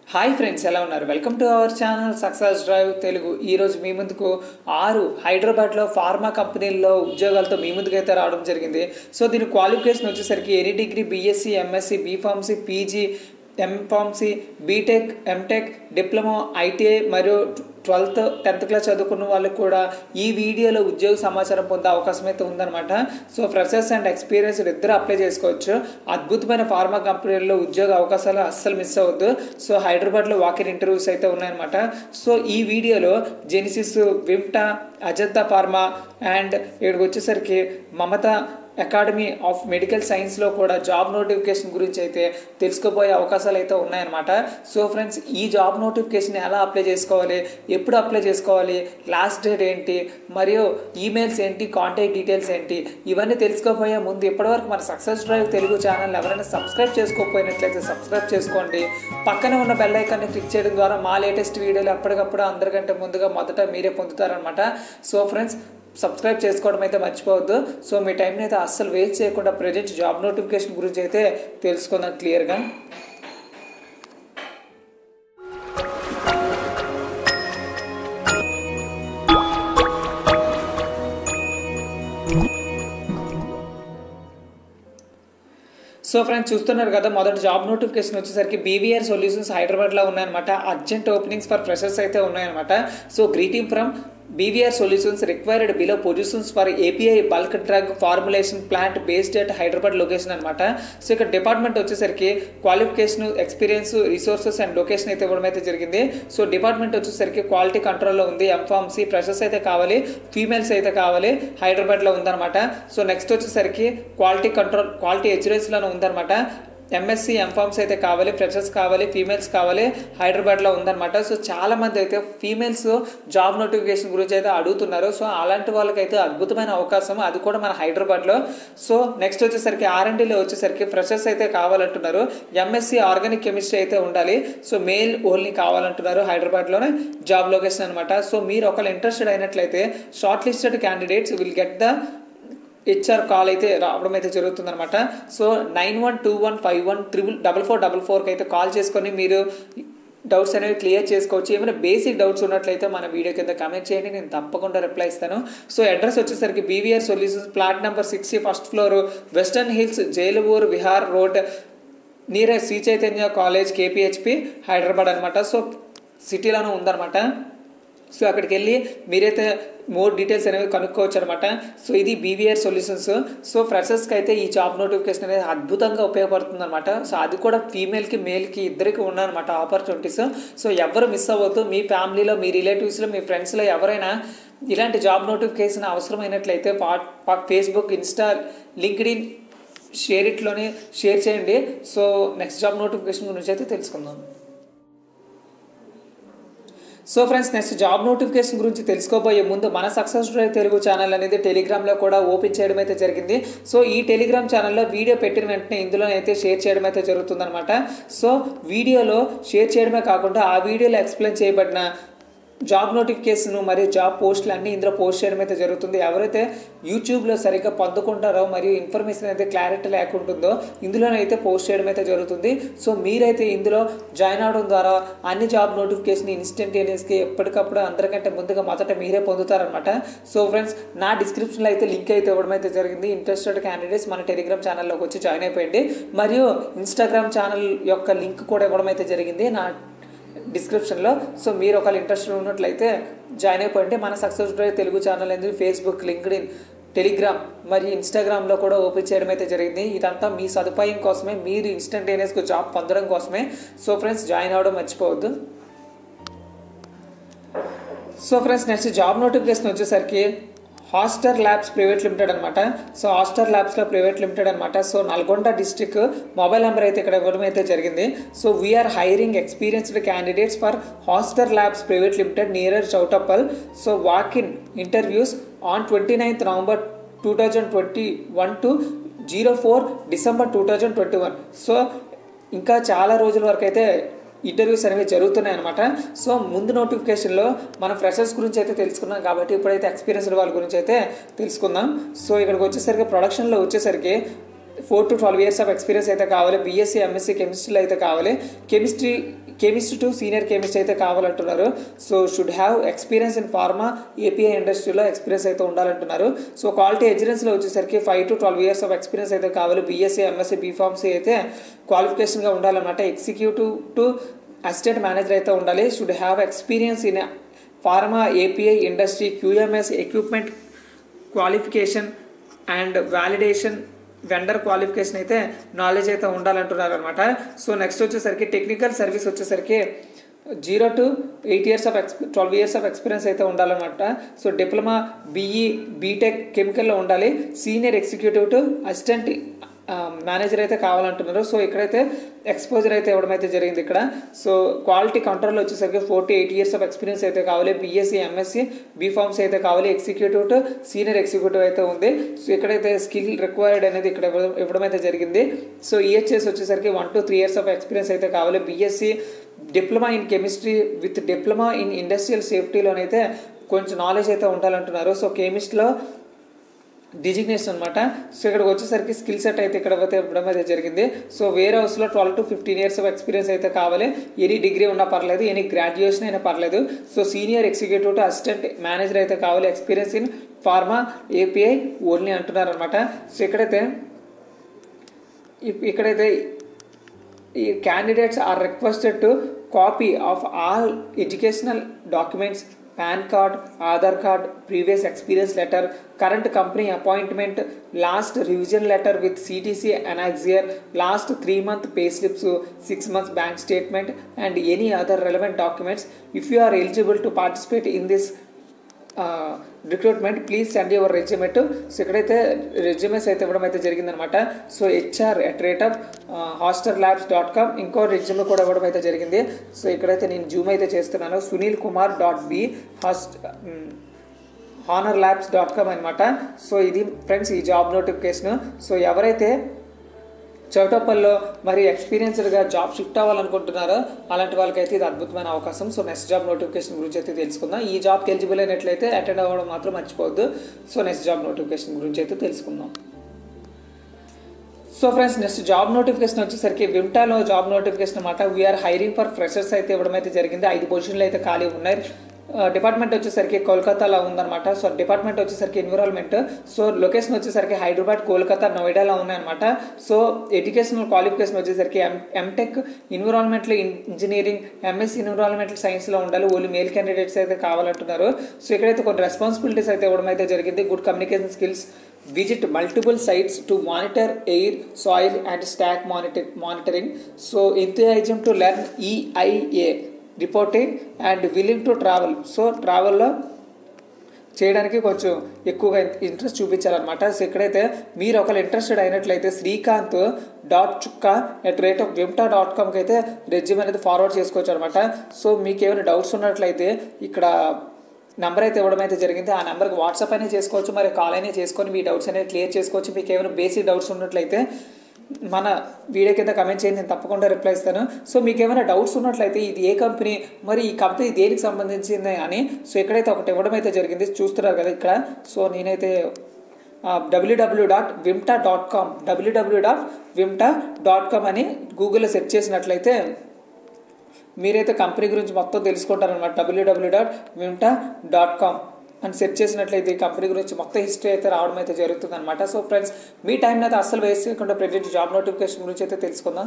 hi friends ఎలా ఉన్నారు welcome to our channel success drive Telugu ఈరోజు మీ ముందుకు ఆరు హైదరాబాద్లో ఫార్మా కంపెనీల్లో ఉద్యోగాలతో మీ ముందుకైతే రావడం జరిగింది సో దీని క్వాలిఫికేషన్ వచ్చేసరికి any degree BSc MSc B pharmacy PG M pharmacy BTech MTech diploma ITI మరియు ట్వెల్త్ టెన్త్ క్లాస్ చదువుకున్న వాళ్ళకి కూడా ఈ వీడియోలో ఉద్యోగ సమాచారం పొందే అవకాశం అయితే ఉందన్నమాట సో ఫ్రెషర్స్ అండ్ ఎక్స్పీరియన్స్ ఇద్దరు అప్లై చేసుకోవచ్చు అద్భుతమైన ఫార్మా కంపెనీల్లో ఉద్యోగ అవకాశాలు అస్సలు మిస్ అవ్వద్దు సో హైదరాబాద్లో వాకిన్ ఇంటర్వ్యూస్ అయితే ఉన్నాయన్నమాట సో ఈ వీడియోలో Genesis Vimta Ajanta pharma and ఇక్కడికి వచ్చేసరికి మమత అకాడమీ ఆఫ్ మెడికల్ సైన్స్లో కూడా జాబ్ నోటిఫికేషన్ గురించి అయితే తెలుసుకోబోయే అవకాశాలు అయితే ఉన్నాయన్నమాట సో ఫ్రెండ్స్ ఈ జాబ్ నోటిఫికేషన్ ఎలా అప్లై చేసుకోవాలి ఎప్పుడు అప్లై చేసుకోవాలి లాస్ట్ డేట్ ఏంటి మరియు ఈమెయిల్స్ ఏంటి కాంటాక్ట్ డీటెయిల్స్ ఏంటి ఇవన్నీ తెలుసుకోబోయే ముందు ఇప్పటివరకు మన సక్సెస్ డ్రైవ్ తెలుగు ఛానల్ ఎవరైనా సబ్స్క్రైబ్ చేసుకోకపోయినట్లయితే సబ్స్క్రైబ్ చేసుకోండి పక్కన ఉన్న బెల్ ఐకాన్ని క్లిక్ చేయడం ద్వారా మా లేటెస్ట్ వీడియోలు ఎప్పటికప్పుడు అందరికంటే ముందుగా మొదట మీరే పొందుతారనమాట సో ఫ్రెండ్స్ సబ్స్క్రైబ్ చేసుకోవడం అయితే మర్చిపోవద్దు సో మీ టైంని అయితే అస్సలు వేస్ట్ చేయకుండా ప్రజెంట్ జాబ్ నోటిఫికేషన్ గురించి అయితే తెలుసుకుందాం క్లియర్గా సో ఫ్రెండ్స్ చూస్తున్నారు కదా మొదటి జాబ్ నోటిఫికేషన్ వచ్చేసరికి బీవీఆర్ సొల్యూషన్స్ హైదరాబాద్లో ఉన్నాయన్నమాట అర్జెంట్ ఓపెనింగ్స్ ఫర్ ఫ్రెషర్స్ అయితే ఉన్నాయన్నమాట so greeting from BVR solutions required below positions for API bulk drug formulation plant based at Hyderabad location అనమాట సో ఇక్కడ డిపార్ట్మెంట్ వచ్చేసరికి qualification experience resources and location అయితే ఇవ్వడం అయితే జరిగింది సో డిపార్ట్మెంట్ వచ్చేసరికి క్వాలిటీ కంట్రోల్లో ఉంది ఎంఫార్మసీ ఫ్రెషర్స్ అయితే కావాలి ఫీమేల్స్ అయితే కావాలి హైదరాబాద్లో ఉందన్నమాట సో నెక్స్ట్ వచ్చేసరికి క్వాలిటీ కంట్రోల్ క్వాలిటీ ఎచ్యురెన్స్లోనే ఉందన్నమాట ఎంఎస్సి ఎంఫార్మ్స్ అయితే కావాలి ఫ్రెషర్స్ కావాలి ఫీమేల్స్ కావాలి హైదరాబాద్లో ఉందన్నమాట సో చాలామంది అయితే ఫీమేల్స్ జాబ్ నోటిఫికేషన్ గురించి అయితే అడుగుతున్నారు సో అలాంటి వాళ్ళకైతే అద్భుతమైన అవకాశం అది కూడా మన హైదరాబాద్లో సో నెక్స్ట్ వచ్చేసరికి ఆర్ఎండీలో వచ్చేసరికి ఫ్రెషర్స్ అయితే కావాలంటున్నారు ఎంఎస్సి ఆర్గానిక్ కెమిస్ట్రీ అయితే ఉండాలి సో మెయిల్ ఓన్లీ కావాలంటున్నారు హైదరాబాద్లోనే జాబ్ లొకేషన్ అనమాట సో మీరు ఒకళ్ళు ఇంట్రెస్టెడ్ అయినట్లయితే shortlisted candidates will get the HR call అయితే రావడం అయితే జరుగుతుందనమాట so nine one two one five one triple double four double ఫోర్కి అయితే కాల్ చేసుకొని మీరు డౌట్స్ అనేవి క్లియర్ చేసుకోవచ్చు ఏమైనా బేసిక్ డౌట్స్ ఉన్నట్లయితే మన వీడియో కింద కమెంట్ చేయండి నేను తప్పకుండా రిప్లై ఇస్తాను సో అడ్రస్ వచ్చేసరికి BVR solutions plot number six first floor western hills జైలవూర్ Vihar road near Shri Chaitanya college KPHB Hyderabad అనమాట సో సిటీలోనే ఉందన్నమాట సో అక్కడికి వెళ్ళి మీరైతే మోర్ డీటెయిల్స్ అనేవి కనుక్కోవచ్చు అనమాట సో ఇది బీవీఆర్ సొల్యూషన్స్ సో ఫ్రెషర్స్కి అయితే ఈ జాబ్ నోటిఫికేషన్ అనేది అద్భుతంగా ఉపయోగపడుతుంది అనమాట సో అది కూడా ఫీమేల్కి మేల్కి ఇద్దరికి ఉన్నాయన్నమాట ఆపర్చునిటీస్ సో ఎవరు మిస్ అవ్వద్దు మీ ఫ్యామిలీలో మీ రిలేటివ్స్లో మీ ఫ్రెండ్స్లో ఎవరైనా ఇలాంటి జాబ్ నోటిఫికేషన్ అవసరమైనట్లయితే Facebook Insta LinkedIn share ఇట్లోనే షేర్ చేయండి సో నెక్స్ట్ జాబ్ నోటిఫికేషన్ గురించి అయితే తెలుసుకుందాం so friends next job notification గురించి తెలుసుకోబోయే ముందు మన సక్సెస్ డ్రైవ్ తెలుగు ఛానల్ అనేది టెలిగ్రామ్లో కూడా ఓపెన్ చేయడం అయితే జరిగింది సో ఈ టెలిగ్రామ్ ఛానల్లో వీడియో పెట్టిన వెంటనే ఇందులో అయితే షేర్ చేయడం అయితే జరుగుతుందన్నమాట సో వీడియోలో షేర్ చేయడమే కాకుండా ఆ వీడియోలో ఎక్స్ప్లెయిన్ చేయబడిన జాబ్ నోటిఫికేషన్ మరియు జాబ్ పోస్టులు అన్నీ ఇందులో పోస్ట్ చేయడం అయితే జరుగుతుంది ఎవరైతే యూట్యూబ్లో సరిగ్గా పొందుకుంటారో మరియు ఇన్ఫర్మేషన్ అయితే క్లారిటీ లేకుంటుందో ఇందులోనైతే పోస్ట్ చేయడం అయితే జరుగుతుంది సో మీరైతే ఇందులో జాయిన్ అవడం ద్వారా అన్ని జాబ్ నోటిఫికేషన్ ఇన్స్టంటేనియస్కి ఎప్పటికప్పుడు అందరికంటే ముందుగా మొదట మీరే పొందుతారనమాట సో ఫ్రెండ్స్ నా డిస్క్రిప్షన్లో అయితే లింక్ అయితే ఇవ్వడం అయితే జరిగింది ఇంట్రెస్టెడ్ క్యాండిడేట్స్ మన టెలిగ్రామ్ ఛానల్లోకి వచ్చి జాయిన్ అయిపోయింది మరియు ఇన్స్టాగ్రామ్ ఛానల్ యొక్క లింక్ కూడా ఇవ్వడం అయితే జరిగింది నా డిస్క్రిప్షన్లో సో మీరు ఒకవేళ ఇంట్రెస్ట్ ఉన్నట్లయితే జాయిన్ అయిపోయింటే మన సక్సెస్ డ్రైవ్ తెలుగు ఛానల్ అనేది ఫేస్బుక్ లింక్డ్ ఇన్ టెలిగ్రామ్ మరియు ఇన్స్టాగ్రామ్లో కూడా ఓపెన్ చేయడం అయితే జరిగింది ఇదంతా మీ సదుపాయం కోసమే మీరు ఇన్స్టంటేనియస్గా జాబ్ పొందడం కోసమే సో ఫ్రెండ్స్ జాయిన్ అవ్వడం మర్చిపోవద్దు so friends next job notification వచ్చేసరికి హాస్టర్ ల్యాబ్స్ ప్రైవేట్ లిమిటెడ్ అనమాట సో హాస్టర్ ల్యాబ్స్లో ప్రైవేట్ లిమిటెడ్ అనమాట so Nalgonda district mobile number అయితే ఇక్కడ ఇవ్వడం అయితే జరిగింది so we're hiring experienced candidates for Haster labs private limited near Choutuppal so walk in interviews on twenty ninth November two thousand twenty one to zero four December two thousand twenty one so ఇంకా చాలా రోజుల వరకు అయితే interviews అనేవి జరుగుతున్నాయి అనమాట so ముందు నోటిఫికేషన్లో మనం ఫ్రెషర్స్ గురించి అయితే తెలుసుకున్నాం కాబట్టి ఇప్పుడైతే ఎక్స్పీరియన్స్డ్ వాళ్ళ గురించి అయితే తెలుసుకుందాం సో ఇక్కడికి వచ్చేసరికి ప్రొడక్షన్లో వచ్చేసరికి four to twelve years of experience అయితే కావాలి బీఎస్సీ ఎంఎస్సీ కెమిస్ట్రీలో అయితే కావాలి chemistry chemistry to senior chemist అయితే కావాలంటున్నారు so should have experience in pharma API ఇండస్ట్రీలో ఎక్స్పీరియన్స్ అయితే ఉండాలంటున్నారు సో క్వాలిటీ ఎగ్జిరెన్స్లో వచ్చేసరికి five to twelve years of experience అయితే కావాలి బీఎస్సీ ఎంఎస్సీ బీఫార్మసీ అయితే క్వాలిఫికేషన్గా ఉండాలన్నమాట ఎగ్జిక్యూటివ్ టు అసిస్టెంట్ మేనేజర్ అయితే ఉండాలి should have experience in pharma API industry QMS equipment qualification and validation vendor qualification అయితే నాలెడ్జ్ అయితే ఉండాలంటున్నారు అనమాట సో నెక్స్ట్ వచ్చేసరికి టెక్నికల్ సర్వీస్ వచ్చేసరికి zero to eight years of ex twelve years of experience అయితే ఉండాలన్నమాట సో డిప్లొమా బీఈ బీటెక్ కెమికల్లో ఉండాలి senior executive to assistant manager అయితే కావాలంటున్నారు సో ఇక్కడైతే ఎక్స్పోజర్ అయితే ఇవ్వడం అయితే జరిగింది ఇక్కడ సో క్వాలిటీ కంట్రోల్లో వచ్చేసరికి forty eight years of experience అయితే కావాలి బీఎస్సీ ఎంఎస్సీ బీఫార్మ్స్ అయితే కావాలి ఎగ్జిక్యూటివ్ టు సీనియర్ ఎగ్జిక్యూటివ్ అయితే ఉంది సో ఇక్కడైతే స్కిల్ రిక్వైర్డ్ అనేది ఇక్కడ ఇవ్వడం ఇవ్వడం అయితే జరిగింది సో ఈహెచ్ఎస్ వచ్చేసరికి one to three years of experience అయితే కావాలి BSc diploma in chemistry with diploma in industrial సేఫ్టీలోనైతే కొంచెం నాలెడ్జ్ అయితే ఉండాలంటున్నారు సో కెమిస్ట్లో డిజిగ్నేషన్ అనమాట సో ఇక్కడికి వచ్చేసరికి స్కిల్ సెట్ అయితే ఇక్కడ అయితే ఇవ్వడం అయితే జరిగింది సో వేరే హౌస్లో twelve to fifteen years of experience అయితే కావాలి ఎనీ డిగ్రీ ఉన్నా పర్లేదు ఎనీ గ్రాడ్యుయేషన్ అయినా పర్లేదు so senior executive to assistant manager అయితే కావాలి experience in pharma API only అంటున్నారు అనమాట సో ఇక్కడైతే ఇక్కడైతే ఈ candidates are requested to copy of all educational documents PAN card Aadhaar card previous experience letter current company appointment last revision letter with CTC annexure last three month pay slips six months bank statement and any other relevant documents if you are eligible to participate in this recruitment please send your resume to so ఇక్కడైతే resumes అయితే ఇవ్వడం అయితే జరిగిందనమాట so HR at rate of Haster labs dot com ఇంకో resume కూడా ఇవ్వడం అయితే జరిగింది సో ఇక్కడైతే నేను జూమ్ అయితే చేస్తున్నాను సునీల్ కుమార్ డాట్ బి హాస్ట్ హానర్ ల్యాబ్స్ డాట్ కామ్ అనమాట సో ఇది ఫ్రెండ్స్ ఈ జాబ్ నోటిఫికేషన్ సో ఎవరైతే చౌటప్పల్లో మరి ఎక్స్పీరియన్స్డ్గా జాబ్ షిఫ్ట్ అవ్వాలనుకుంటున్నారో అలాంటి వాళ్ళకైతే ఇది అద్భుతమైన అవకాశం సో నెక్స్ట్ జాబ్ నోటిఫికేషన్ గురించి అయితే తెలుసుకుందాం ఈ జాబ్కి ఎలిజిబుల్ అయినట్లయితే అటెండ్ అవ్వడం మాత్రం మర్చిపోవద్దు సో నెక్స్ట్ జాబ్ నోటిఫికేషన్ గురించి అయితే తెలుసుకుందాం so friends next job notification వచ్చేసరికి విమ్టాలో జాబ్ నోటిఫికేషన్ అనమాట వీఆర్ హైరింగ్ ఫర్ ఫ్రెషర్స్ అయితే ఇవ్వడం అయితే జరిగింది ఐదు పొజిషన్లు అయితే ఖాళీ ఉన్నాయి డిపార్ట్మెంట్ వచ్చేసరికి కోల్కతాలో ఉందన్నమాట సో డిపార్ట్మెంట్ వచ్చేసరికి ఎన్విరాన్మెంట్ సో లొకేషన్ వచ్చేసరికి హైదరాబాద్ కోల్కతా నోయిడాలో ఉన్నాయన్నమాట సో ఎడ్యుకేషనల్ క్వాలిఫికేషన్ వచ్చేసరికి M MTech environmental engineering MSc environmental సైన్స్లో ఉండాలి ఓన్లీ మేల్ క్యాండిడేట్స్ అయితే కావాలంటున్నారు సో ఇక్కడైతే కొన్ని రెస్పాన్సిబిలిటీస్ అయితే ఇవ్వడం అయితే జరిగింది good communication skills visit multiple sites to monitor air soil and stack monitor monitoring so enthusiasm to learn EIA reporting and willing to travel so ట్రావెల్లో చేయడానికి కొంచెం ఎక్కువగా ఇంట్రెస్ట్ చూపించాలన్నమాట సో ఇక్కడైతే మీరు ఒకవేళ ఇంట్రెస్టెడ్ అయినట్లయితే శ్రీకాంత్ డాట్ చుక్క at rate of Vimta dot కామ్కి అయితే రెజ్యూమ్ అనేది ఫార్వర్డ్ చేసుకోవచ్చు అనమాట సో మీకు ఏమైనా డౌట్స్ ఉన్నట్లయితే ఇక్కడ నెంబర్ అయితే ఇవ్వడం అయితే జరిగింది ఆ నెంబర్కి వాట్సాప్ అయినా చేసుకోవచ్చు మరి కాల్ అయినా చేసుకొని మీ డౌట్స్ అనేవి క్లియర్ చేసుకోవచ్చు మీకు ఏమైనా బేసిక్ డౌట్స్ ఉన్నట్లయితే మన వీడియో కింద కమెంట్ చేయండి నేను తప్పకుండా రిప్లై ఇస్తాను సో మీకు ఏమైనా డౌట్స్ ఉన్నట్లయితే ఇది ఏ కంపెనీ మరి ఈ కంపెనీ దేనికి సంబంధించింది అని సో ఎక్కడైతే ఒకటి ఇవ్వడం అయితే జరిగింది చూస్తున్నారు కదా ఇక్కడ సో నేనైతే WW dot Vimta dot com WW dot Vimta dot com అని గూగుల్లో సెర్చ్ చేసినట్లయితే మీరైతే కంపెనీ గురించి మొత్తం తెలుసుకుంటారనమాట WW dot Vimta dot com అని సెర్చ్ చేసినట్లయితే ఈ కంపెనీ గురించి మొత్తం హిస్టరీ అయితే రావడం అయితే జరుగుతుంది అనమాట సో ఫ్రెండ్స్ మీ టైంని అయితే అస్సలు వేస్ట్ చేయకుండా ప్రజెంట్ జాబ్ నోటిఫికేషన్ గురించి అయితే తెలుసుకుందాం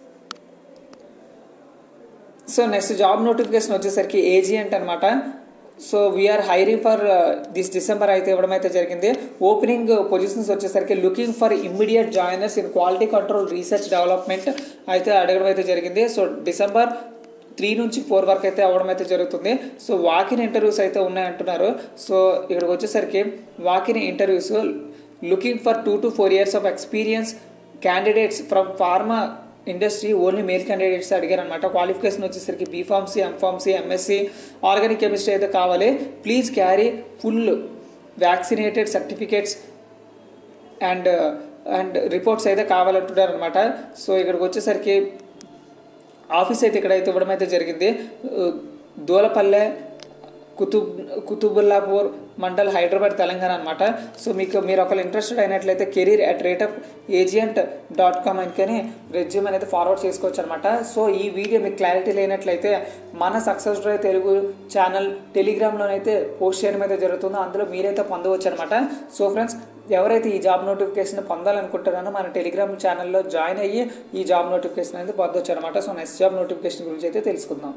సో నెక్స్ట్ జాబ్ నోటిఫికేషన్ వచ్చేసరికి ఏజియంట్ అనమాట so we're hiring for this December అయితే ఇవ్వడం అయితే జరిగింది ఓపెనింగ్ పొజిషన్స్ వచ్చేసరికి looking for immediate joiners in quality control research development అయితే అడగడం అయితే జరిగింది సో డిసెంబర్ త్రీ నుంచి ఫోర్ వరకు అయితే అవ్వడం అయితే జరుగుతుంది సో వాకిన్ ఇంటర్వ్యూస్ అయితే ఉన్నాయంటున్నారు సో ఇక్కడికి వచ్చేసరికి walk in interviews looking for two to four years of experience candidates from pharma industry only male candidates అడిగారు అనమాట క్వాలిఫికేషన్ వచ్చేసరికి B pharmacy M pharmacy MSc organic chemistry అయితే కావాలి please carry full vaccinated certificates and and reports అయితే కావాలంటున్నారు అనమాట so ఇక్కడికి వచ్చేసరికి ఆఫీస్ అయితే ఇక్కడైతే ఇవ్వడం అయితే జరిగింది దూలపల్లె కుతుబ్ కుతుబుల్లాపూర్ మండల్ హైదరాబాద్ తెలంగాణ అనమాట సో మీకు మీరు ఒకళ్ళు ఇంట్రెస్టెడ్ అయినట్లయితే career at rate of Aizant dot com అని రెజ్యూమ్ అనేది ఫార్వర్డ్ చేసుకోవచ్చు అనమాట సో ఈ వీడియో మీకు క్లారిటీ లేనట్లయితే మన సక్సెస్ డ్రైవ్ తెలుగు ఛానల్ టెలిగ్రామ్లోనైతే పోస్ట్ చేయడం అయితే జరుగుతుందో అందులో మీరైతే పొందవచ్చు అనమాట సో ఫ్రెండ్స్ ఎవరైతే ఈ జాబ్ నోటిఫికేషన్ పొందాలనుకుంటున్నారో మన టెలిగ్రామ్ ఛానల్లో జాయిన్ అయ్యి ఈ జాబ్ నోటిఫికేషన్ అనేది పొందొచ్చు అనమాట సో నెక్స్ట్ జాబ్ నోటిఫికేషన్ గురించి అయితే తెలుసుకుందాం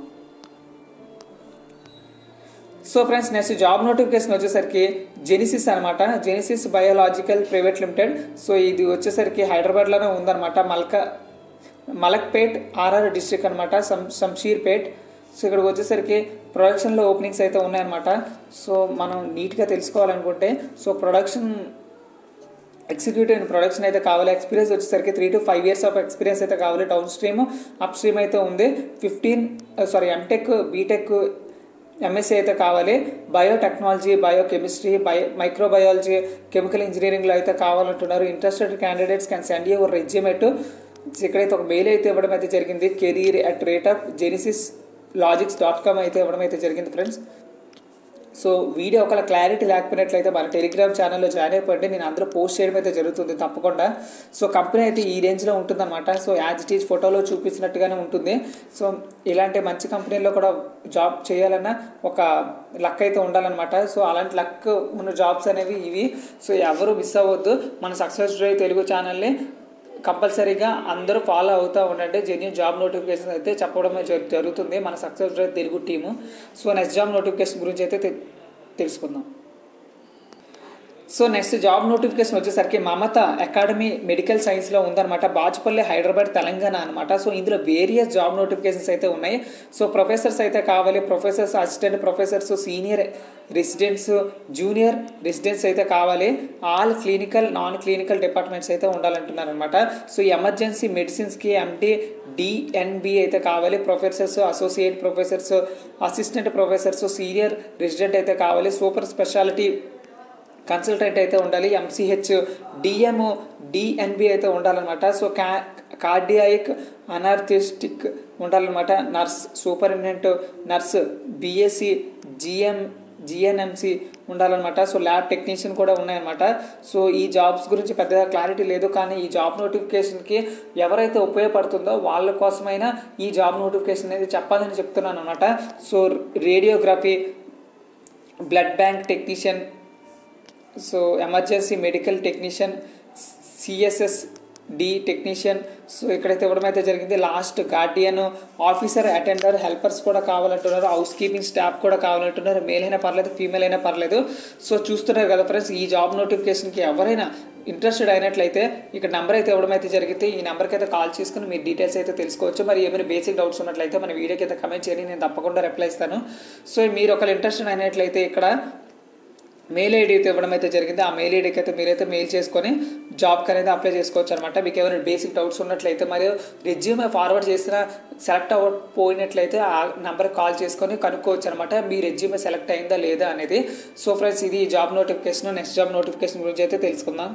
so friends next job notification వచ్చేసరికి జెనిసిస్ అనమాట Genesis biological private limited so ఇది వచ్చేసరికి హైదరాబాద్లోనే ఉందన్నమాట మల్క మలక్పేట్ ఆర్ఆర్ డిస్ట్రిక్ట్ అనమాట శం శంషీర్పేట్ సో ఇక్కడికి వచ్చేసరికి ప్రొడక్షన్లో ఓపెనింగ్స్ అయితే ఉన్నాయన్నమాట సో మనం నీట్గా తెలుసుకోవాలనుకుంటే so production executive in production అయితే కావాలి ఎక్స్పీరియన్స్ వచ్చేసరికి three to five years of experience అయితే కావాలి డౌన్ స్ట్రీమ్ అప్ స్ట్రీమ్ అయితే ఉంది fifteen sorry MTech BTech MSc అయితే కావాలి biotechnology biochemistry bio microbiology chemical ఇంజనీరింగ్లో అయితే కావాలంటున్నారు interested candidates can send your resume ఇక్కడైతే ఒక మెయిల్ అయితే ఇవ్వడం అయితే జరిగింది career at rate of Genesis logics dot com అయితే ఇవ్వడం అయితే జరిగింది ఫ్రెండ్స్ సో వీడియో ఒకవేళ క్లారిటీ లేకపోయినట్లయితే మన టెలిగ్రామ్ ఛానల్లో జాయిన్ అయిపోయింటే నేను అందులో పోస్ట్ చేయడం అయితే జరుగుతుంది తప్పకుండా సో కంపెనీ అయితే ఈ రేంజ్లో ఉంటుందన్నమాట సో యాజ్ ఇట్ ఈజ్ ఫోటోలో చూపించినట్టుగానే ఉంటుంది సో ఇలాంటి మంచి కంపెనీల్లో కూడా జాబ్ చేయాలన్నా ఒక లక్ అయితే ఉండాలన్నమాట సో అలాంటి లక్ ఉన్న జాబ్స్ అనేవి ఇవి సో ఎవరు మిస్ అవ్వద్దు మన సక్సెస్ డ్రైవ్ తెలుగు ఛానల్ని కంపల్సరీగా అందరూ ఫాలో అవుతూ ఉండండి జెన్యున్ జాబ్ నోటిఫికేషన్ అయితే చెప్పడం జరుగుతుంది మన success drive Telugu team so next job notification గురించి అయితే తెలుసుకుందాం సో నెక్స్ట్ జాబ్ నోటిఫికేషన్ వచ్చేసరికి మమత అకాడమీ మెడికల్ సైన్స్లో ఉందన్నమాట బాచుపల్లి హైదరాబాద్ తెలంగాణ అనమాట సో ఇందులో వేరియస్ జాబ్ నోటిఫికేషన్స్ అయితే ఉన్నాయి సో ప్రొఫెసర్స్ అయితే కావాలి professors assistant professors senior residents junior residents అయితే కావాలి all clinical non clinical departments అయితే ఉండాలంటున్నారు అనమాట సో ఎమర్జెన్సీ మెడిసిన్స్కి ఎండి డిఎన్బి అయితే కావాలి professors associate professors assistant professors senior resident అయితే కావాలి సూపర్ స్పెషాలిటీ కన్సల్టెంట్ అయితే ఉండాలి ఎంసీహెచ్ డిఎం డిఎన్బి అయితే ఉండాలన్నమాట సో కా కార్డియాయిక్ అనార్థిస్టిక్ ఉండాలన్నమాట nurse superintendent nurse BSc GM GNMC ఉండాలన్నమాట సో ల్యాబ్ టెక్నీషియన్ కూడా ఉన్నాయన్నమాట సో ఈ జాబ్స్ గురించి పెద్దగా క్లారిటీ లేదు కానీ ఈ జాబ్ నోటిఫికేషన్కి ఎవరైతే ఉపయోగపడుతుందో వాళ్ళ కోసమైనా ఈ జాబ్ నోటిఫికేషన్ అనేది చెప్పాలని చెప్తున్నాను అనమాట so radiography blood bank technician so emergency medical technician CSS D technician so ఇక్కడైతే ఇవ్వడం అయితే జరిగింది last guardian officer attender helpers కూడా కావాలంటున్నారు హౌస్ కీపింగ్ స్టాఫ్ కూడా కావాలంటున్నారు మేల్ అయినా పర్లేదు ఫీమేల్ అయినా పర్లేదు సో చూస్తున్నారు కదా ఫ్రెండ్స్ ఈ జాబ్ నోటిఫికేషన్కి ఎవరైనా ఇంట్రెస్టెడ్ అయినట్లయితే ఇక్కడ నెంబర్ అయితే ఇవ్వడం అయితే జరిగితే ఈ నెంబర్కి అయితే కాల్ చేసుకుని మీరు డీటెయిల్స్ అయితే తెలుసుకోవచ్చు మరి ఏమైనా బేసిక్ డౌట్స్ ఉన్నట్లయితే మన వీడియోకి అయితే కమెంట్ చేయండి నేను తప్పకుండా రిప్లై ఇస్తాను సో మీరు ఒకళ్ళు ఇంట్రెస్టెడ్ అయినట్లయితే ఇక్కడ మెయిల్ ఐడి అయితే ఇవ్వడం అయితే జరిగింది ఆ మెయిల్ ఐడికి అయితే మీరైతే మెయిల్ చేసుకొని జాబ్కి అనేది అప్లై చేసుకోవచ్చు అనమాట మీకు ఏమైనా బేసిక్ డౌట్స్ ఉన్నట్లయితే మరియు రెజ్యూమే ఫార్వర్డ్ చేసిన సెలెక్ట్ అవ్వకపోయినట్లయితే ఆ నెంబర్కి కాల్ చేసుకొని కనుక్కోవచ్చు అనమాట మీ రెజ్యూమే సెలెక్ట్ అయిందా లేదా అనేది సో ఫ్రెండ్స్ ఇది job notification next job notification గురించి అయితే తెలుసుకుందాం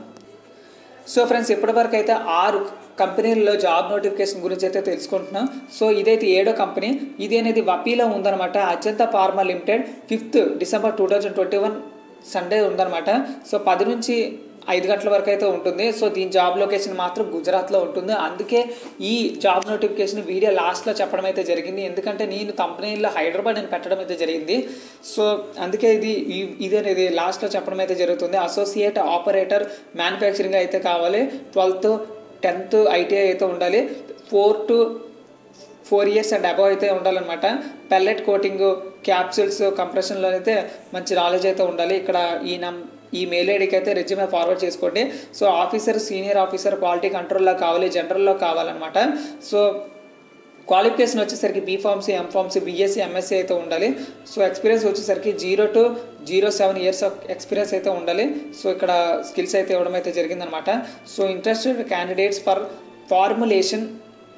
సో ఫ్రెండ్స్ ఇప్పటివరకు అయితే ఆరు కంపెనీల్లో జాబ్ నోటిఫికేషన్ గురించి అయితే తెలుసుకుంటున్నాం సో ఇదైతే ఏడో కంపెనీ ఇది అనేది వపీలో ఉందన్నమాట Ajanta pharma limited fifth December two thousand twenty one Sunday ఉందన్నమాట సో పది నుంచి ఐదు గంటల వరకు అయితే ఉంటుంది సో దీని జాబ్ లొకేషన్ మాత్రం గుజరాత్లో ఉంటుంది అందుకే ఈ జాబ్ నోటిఫికేషన్ వీడియో లాస్ట్లో చెప్పడం అయితే జరిగింది ఎందుకంటే నేను కంపెనీలో హైదరాబాద్ అని పెట్టడం అయితే జరిగింది సో అందుకే ఇది ఇది అనేది లాస్ట్లో చెప్పడం అయితే జరుగుతుంది అసోసియేట్ ఆపరేటర్ మ్యానుఫ్యాక్చరింగ్ అయితే కావాలి ట్వెల్త్ టెన్త్ ఐటీఐ అయితే ఉండాలి four to four years and above అయితే ఉండాలన్నమాట పెల్లెట్ కోటింగ్ క్యాప్సూల్స్ కంప్రెషన్లో అయితే మంచి నాలెడ్జ్ అయితే ఉండాలి ఇక్కడ ఈ నం ఈ మెయిల్ ఐడికి అయితే రెజ్యూమే ఫార్వర్డ్ చేసుకోండి so officer senior officer quality కంట్రోల్లో కావాలి జనరల్లో కావాలన్నమాట సో క్వాలిఫికేషన్ వచ్చేసరికి B pharmacy M pharmacy BSc MSc అయితే ఉండాలి సో ఎక్స్పీరియన్స్ వచ్చేసరికి zero to zero seven years of experience అయితే ఉండాలి సో ఇక్కడ స్కిల్స్ అయితే ఇవ్వడం అయితే జరిగిందనమాట so interested candidates for formulation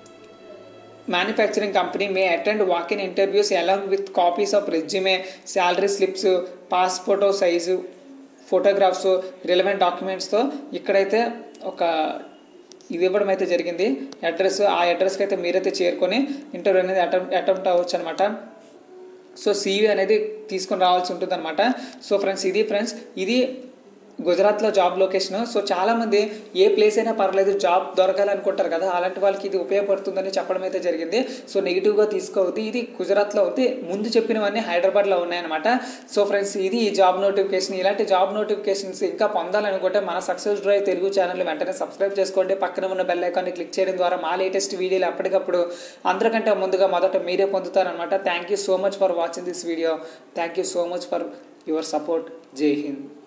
manufacturing company may attend walk in interviews along with copies of resume salary slips passport size photographs relevant డాక్యుమెంట్స్తో ఇక్కడైతే ఒక ఇది ఇవ్వడం అయితే జరిగింది అడ్రస్ ఆ అడ్రస్కి అయితే మీరైతే చేరుకొని ఇంటర్వ్యూ అనేది అటెంప్ట్ అటెంప్ట్ అవ్వచ్చు అనమాట సో సీవీ అనేది తీసుకొని రావాల్సి ఉంటుంది అనమాట సో ఫ్రెండ్స్ ఇది ఫ్రెండ్స్ ఇది గుజరాత్లో జాబ్ లొకేషన్ సో చాలామంది ఏ ప్లేస్ అయినా పర్లేదు జాబ్ దొరకాలనుకుంటారు కదా అలాంటి వాళ్ళకి ఇది ఉపయోగపడుతుందని చెప్పడం అయితే జరిగింది సో నెగిటివ్గా తీసుకోవద్దు ఇది గుజరాత్లో ఉంది ముందు చెప్పినవన్నీ హైదరాబాద్లో ఉన్నాయన్నమాట సో ఫ్రెండ్స్ ఇది ఈ జాబ్ నోటిఫికేషన్ ఇలాంటి జాబ్ నోటిఫికేషన్స్ ఇంకా పొందాలనుకుంటే మన సక్సెస్ డ్రైవ్ తెలుగు ఛానల్ వెంటనే సబ్స్క్రైబ్ చేసుకోండి పక్కన ఉన్న బెల్ ఐకాన్ని క్లిక్ చేయడం ద్వారా మా లేటెస్ట్ వీడియోలు ఎప్పటికప్పుడు అందరికంటే ముందుగా మొదట మీరే పొందుతారనమాట thank you so much for watching this video thank you so much for your support Jai Hind